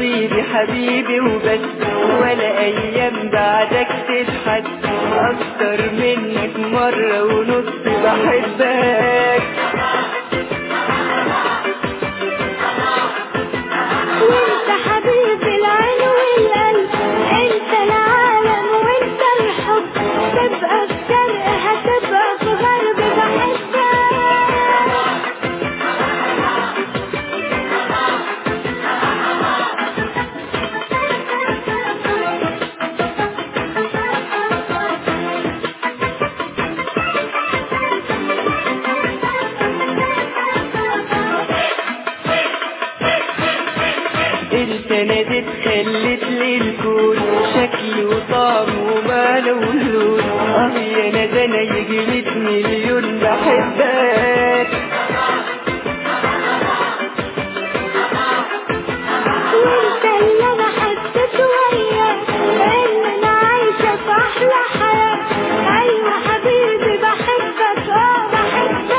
نصيبي حبيبي وبس ولا ايام بعدك تضحك اكتر منك مرة ونص بحبك وانت حبيب العين والقلب انت العالم وانت الحب تبقى في شرق هتبقى في غرب بحبك انت ناديت خلت لي الكون شكل وطعم ومعنى ولون اه يا ندى انا يجي ميت مليون بحبك وانت اللي انا حسيت وياك ان انا عايشة في احلى حياة ايوه حبيبي بحبك اه بحبك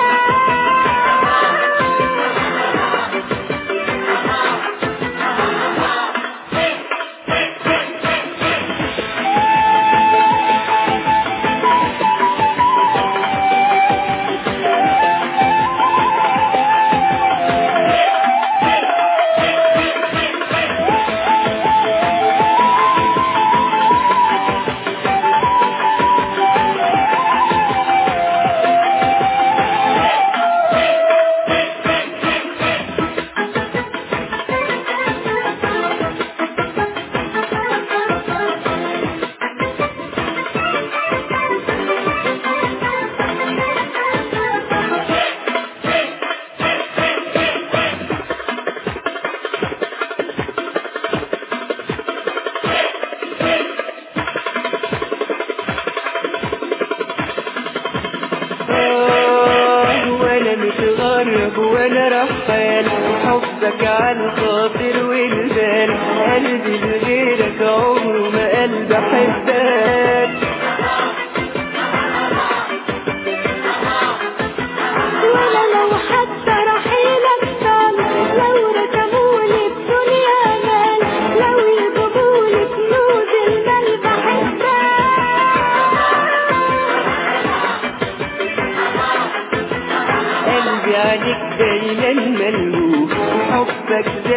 آه وانا متغرب وانا رحال حبك على الخاطر والبال قلبي لغيرك عمره ما قال بحبك ولا لو حتى رحيلك طال لو رسمولي الدنيا مال لو يجيبولي كنوز المال بحبك قلبي عليك دايما ملهوف حبك